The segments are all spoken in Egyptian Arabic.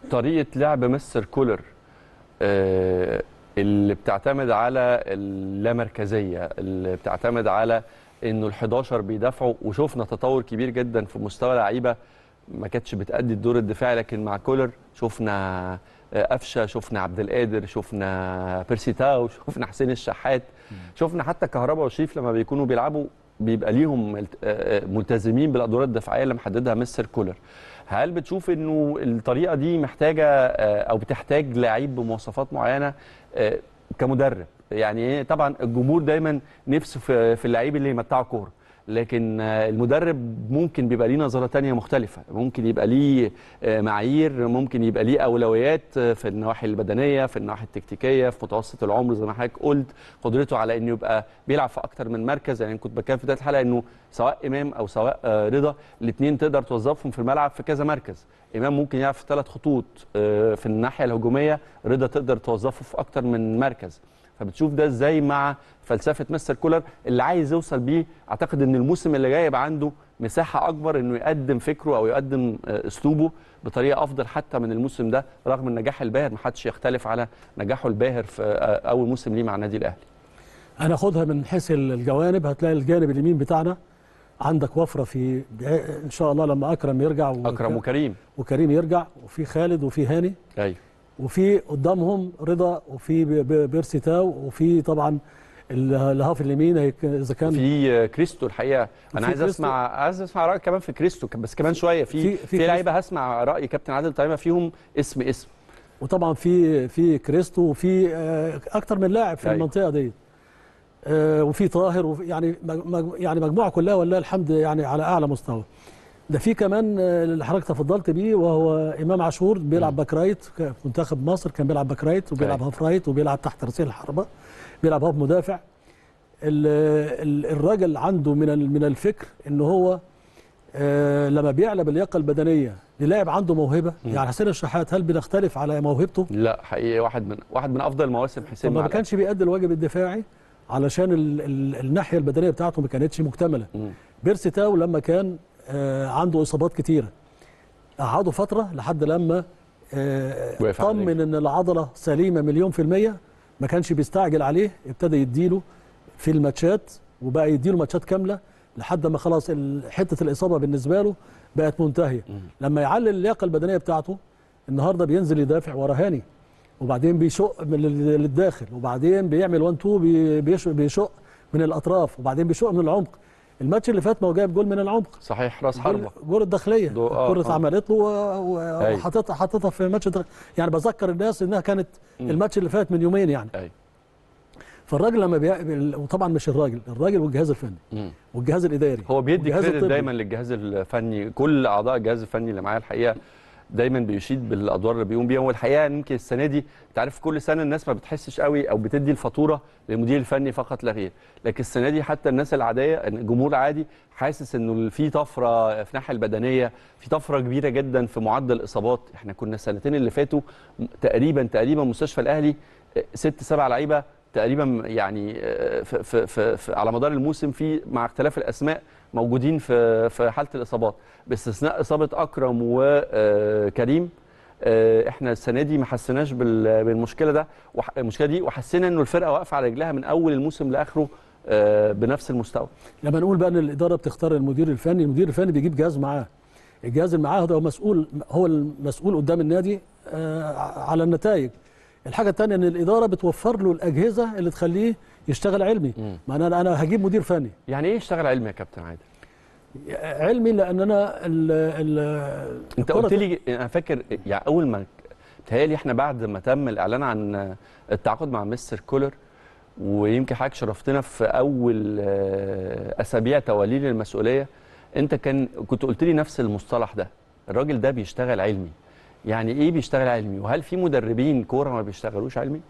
طريقه لعب مستر كولر آه، اللي بتعتمد على اللامركزيه اللي بتعتمد على انه ال11 بيدافعوا وشفنا تطور كبير جدا في مستوى لعيبه ما كانتش بتأدي الدور الدفاعي لكن مع كولر شفنا آه، قفشه شفنا عبد القادر شفنا بيرسي تاو شفنا حسين الشحات شفنا حتى كهربا وشريف لما بيكونوا بيلعبوا بيبقى ليهم ملت- آه، آه، ملتزمين بالادوار الدفاعيه اللي محددها مستر كولر هل بتشوف انه الطريقه دي محتاجه آه، او بتحتاج لعيب بمواصفات معينه آه، كمدرب يعني إيه؟ طبعا الجمهور دايما نفسه في في اللعيب اللي يمتعه كوره لكن آه، المدرب ممكن بيبقى ليه نظره تانية مختلفه ممكن يبقى ليه آه، معايير ممكن يبقى ليه اولويات آه، في النواحي البدنيه في النواحي التكتيكيه في متوسط العمر زي ما حضرتك قلت قدرته على انه يبقى بيلعب في اكتر من مركز يعني كنت بتكلم في بدايه الحلقه انه سواء امام او سواء آه، رضا الاثنين تقدر توظفهم في الملعب في كذا مركز امام ممكن يلعب في ثلاث خطوط آه، في الناحيه الهجوميه رضا تقدر توظفه في اكتر من مركز فبتشوف ده ازاي مع فلسفه مستر كولر اللي عايز يوصل بيه اعتقد ان الموسم اللي جاي يبقى عنده مساحه اكبر انه يقدم فكره او يقدم آه، اسلوبه بطريقه افضل حتى من الموسم ده رغم النجاح الباهر ما حدش يختلف على نجاحه الباهر في آه، اول موسم ليه مع النادي الاهلي هناخدها من حيث الجوانب هتلاقي الجانب اليمين بتاعنا عندك وفره في ان شاء الله لما اكرم يرجع وك- اكرم وكريم وكريم يرجع وفي خالد وفي هاني ايوه وفي قدامهم رضا وفي ب- ب- بيرسي تاو وفي طبعا ال- الهاف اليمين هيك- اذا كان في آه، كريستو الحقيقه وفي انا عايز كريستو. اسمع عايز اسمع رايك كمان في كريستو بس كمان شويه في في- في, في في لعيبه هسمع راي كابتن عادل طيبه فيهم اسم اسم وطبعا في في كريستو وفي آه، اكتر من لاعب في أيوة. المنطقه دي آه، وفي طاهر وفي يعني مج- مج- يعني مجموعه كلها ولله الحمد يعني على اعلى مستوى ده في كمان آه، اللي حضرتك تفضلت بيه وهو امام عاشور بيلعب باك رايت في منتخب مصر كان بيلعب باك رايت وبيلعب أيوة. هاف رايت وبيلعب تحت رسيل الحربه بيلعب هاف مدافع ال- ال- الراجل عنده من ال- من الفكر ان هو آه، لما بيعلى باللياقه البدنيه للاعب عنده موهبه يعني حسين الشحات هل بنختلف على موهبته؟ لا حقيقي واحد من واحد من افضل مواسم حسين طب ما مع كانش بيأدي الواجب الدفاعي علشان ال ال الناحيه البدنيه بتاعته ما كانتش مكتمله مم. بيرسي تاو لما كان آه عنده اصابات كتيره قعدوا فتره لحد لما آه وقف على طمن ان العضله سليمه مليون في الميه ما كانش بيستعجل عليه ابتدى يديله في الماتشات وبقى يديله ماتشات كامله لحد ما خلاص ال- حته الاصابه بالنسبه له بقت منتهيه لما يعلي اللياقه البدنيه بتاعته النهارده بينزل يدافع ورا هاني وبعدين بيشق من ال- للداخل وبعدين بيعمل 1 2 بي- بيش- بيشق من الاطراف وبعدين بيشق من العمق الماتش اللي فات ما هو جايب جول من العمق صحيح راس جول, حربه جول الداخليه دو- آه، الكره آه. اتعملت له و- و- أيوة. وحاططها حاططها في ماتش الدخ- يعني بذكر الناس انها كانت مم. الماتش اللي فات من يومين يعني ايوه فالراجل لما بي... وطبعا مش الراجل الراجل والجهاز الفني مم. والجهاز الاداري هو بيدي والجهاز كريدت الطبي. دايما للجهاز الفني كل اعضاء الجهاز الفني اللي معايا الحقيقه دايما بيشيد بالادوار اللي بيقوم بيها والحقيقه يمكن السنه دي انت عارف كل سنه الناس ما بتحسش قوي او بتدي الفاتوره للمدير الفني فقط لا غير لكن السنه دي حتى الناس العاديه الجمهور العادي حاسس انه في طفره في الناحيه البدنيه في طفره كبيره جدا في معدل الاصابات احنا كنا السنتين اللي فاتوا تقريبا تقريبا مستشفى الاهلي ست سبع لعيبه تقريبا يعني آه، في في في في على مدار الموسم في مع اختلاف الاسماء موجودين في في حاله الاصابات باستثناء اصابه اكرم وكريم احنا السنه دي ما حسيناش بال- بالمشكله ده وح- المشكله دي وحسينا انه الفرقه واقفه على رجلها من اول الموسم لاخره آه، بنفس المستوى لما نقول بقى ان الاداره بتختار المدير الفني المدير الفني بيجيب جهاز معاه الجهاز اللي معاه ده هو مسؤول هو المسؤول قدام النادي آه، على النتائج الحاجه الثانيه ان الاداره بتوفر له الاجهزه اللي تخليه يشتغل علمي مم. ما انا انا هجيب مدير فني يعني ايه اشتغل علمي يا كابتن عادل علمي لان انا ال ال انت الكرة- قلت لي انا فاكر يعني اول ما بتهيألي احنا بعد ما تم الاعلان عن التعاقد مع مستر كولر ويمكن حضرتك شرفتنا في اول آه، اسابيع توليه المسؤوليه انت كان كنت قلت لي نفس المصطلح ده الراجل ده بيشتغل علمي يعني ايه بيشتغل علمي وهل في مدربين كوره ما بيشتغلوش علمي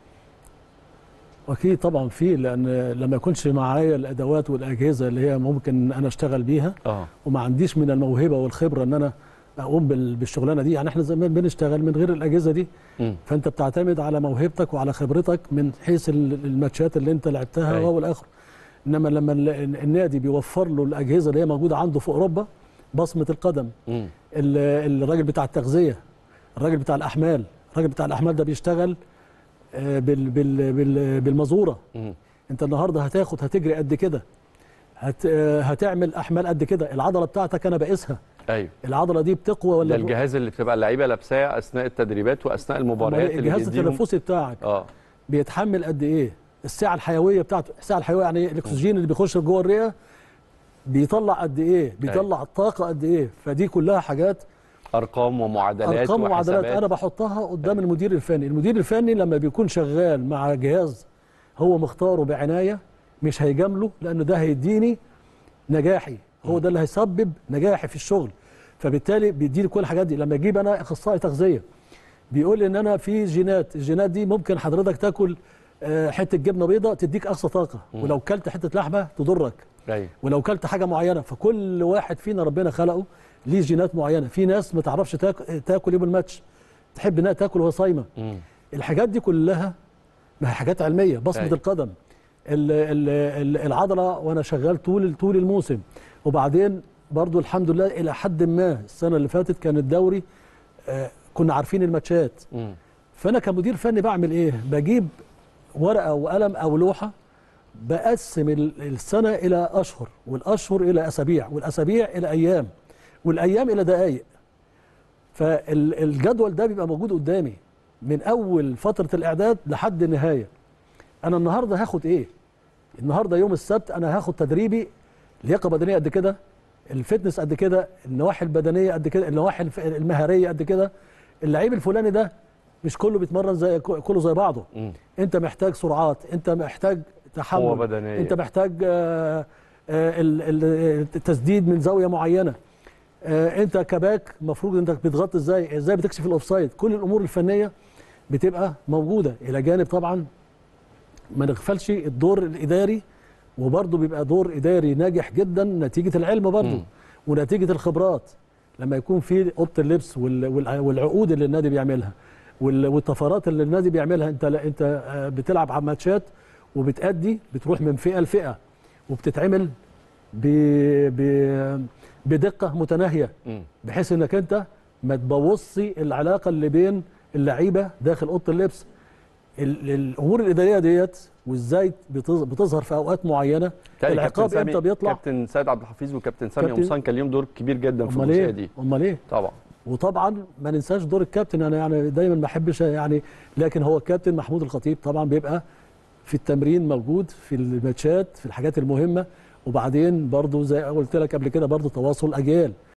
اكيد طبعا في لان لما يكونش معايا الادوات والاجهزه اللي هي ممكن انا اشتغل بيها اه وما عنديش من الموهبه والخبره ان انا اقوم بال- بالشغلانه دي يعني احنا زمان بنشتغل من غير الاجهزه دي مم. فانت بتعتمد على موهبتك وعلى خبرتك من حيث ال- الماتشات اللي انت لعبتها أيوة. وهو الاخر انما لما ال- النادي بيوفر له الاجهزه اللي هي موجوده عنده في اوروبا بصمه القدم مم. ال- الراجل بتاع التغذيه الراجل بتاع الاحمال الراجل بتاع الاحمال ده بيشتغل آه، بال بال بال بالمزوره مم. انت النهارده هتاخد هتجري قد كده هت آه، هتعمل احمال قد كده العضله بتاعتك انا بقيسها ايوه العضله دي بتقوى ده ولا الجهاز اللي بتبقى اللعيبه لابساه اثناء التدريبات واثناء أمال المباريات اللي الجهاز بيديهم التنفسي بتاعك اه بيتحمل قد ايه السعه الحيويه بتاعته السعه الحيويه يعني إيه؟ الاكسجين اللي بيخش جوه الرئه بيطلع قد ايه بيطلع الطاقه قد ايه فدي كلها حاجات ارقام ومعادلات ارقام ومعادلات وحسابات. انا بحطها قدام المدير الفني المدير الفني لما بيكون شغال مع جهاز هو مختاره بعنايه مش هيجامله لانه ده هيديني نجاحي هو ده اللي هيسبب نجاحي في الشغل فبالتالي بيديني كل الحاجات دي لما اجيب انا اخصائي تغذيه بيقول لي ان انا في جينات الجينات دي ممكن حضرتك تاكل آه، حته جبنه بيضاء تديك اقصى طاقه ولو كلت حته لحمه تضرك ايوه ولو كلت حاجه معينه فكل واحد فينا ربنا خلقه ليه جينات معينه في ناس ما تعرفش تاكل, تاكل يوم الماتش تحب انها تاكل وهي صايمه مم. الحاجات دي كلها ما هي حاجات علميه بصمه أيوة. القدم ال- ال- ال- العضله وانا شغال طول طول الموسم وبعدين برضو الحمد لله الى حد ما السنه اللي فاتت كان الدوري آه، كنا عارفين الماتشات مم. فانا كمدير فني بعمل ايه بجيب ورقه وقلم او لوحه بقسم ال- السنه الى اشهر والاشهر الى اسابيع والاسابيع الى ايام والايام الى دقائق فالجدول ده بيبقى موجود قدامي من اول فتره الاعداد لحد النهايه انا النهارده هاخد ايه النهارده يوم السبت انا هاخد تدريبي لياقه بدنيه قد كده الفتنس قد كده النواحي البدنيه قد كده النواحي الف- المهاريه قد كده اللعيب الفلاني ده مش كله بيتمرن زي كله زي بعضه مم. انت محتاج سرعات انت محتاج تحمل قوة بدنية. انت محتاج آه، آه، ال- ال- التسديد من زاويه معينه آه، انت كباك المفروض انك بتغطي ازاي ازاي بتكشف الاوفسايد كل الامور الفنيه بتبقى موجوده الى جانب طبعا ما نغفلش الدور الاداري وبرضه بيبقى دور اداري ناجح جدا نتيجه العلم برضه مم. ونتيجه الخبرات لما يكون في اوضه اللبس وال- وال- والعقود اللي النادي بيعملها وال- والطفرات اللي النادي بيعملها انت لا انت آه، بتلعب على ماتشات وبتأدي بتروح من فئه لفئه وبتتعمل ب ب بدقه متناهيه مم. بحيث انك انت ما تبوظش العلاقه اللي بين اللعيبه داخل اوضه اللبس ال- الامور الاداريه ديت وازاي بتظ- بتظهر في اوقات معينه تاني العقاب كابتن سامي- امتى بيطلع كابتن سيد عبد الحفيظ وكابتن سامي كابتن- قمصان كان ليهم دور كبير جدا في امال الجزئيه ايه دي امال ايه طبعا وطبعا ما ننساش دور الكابتن انا يعني دايما ما احبش يعني لكن هو الكابتن محمود الخطيب طبعا بيبقى في التمرين موجود في الماتشات في الحاجات المهمه وبعدين برضو زي ما قلت لك قبل كده برضو تواصل اجيال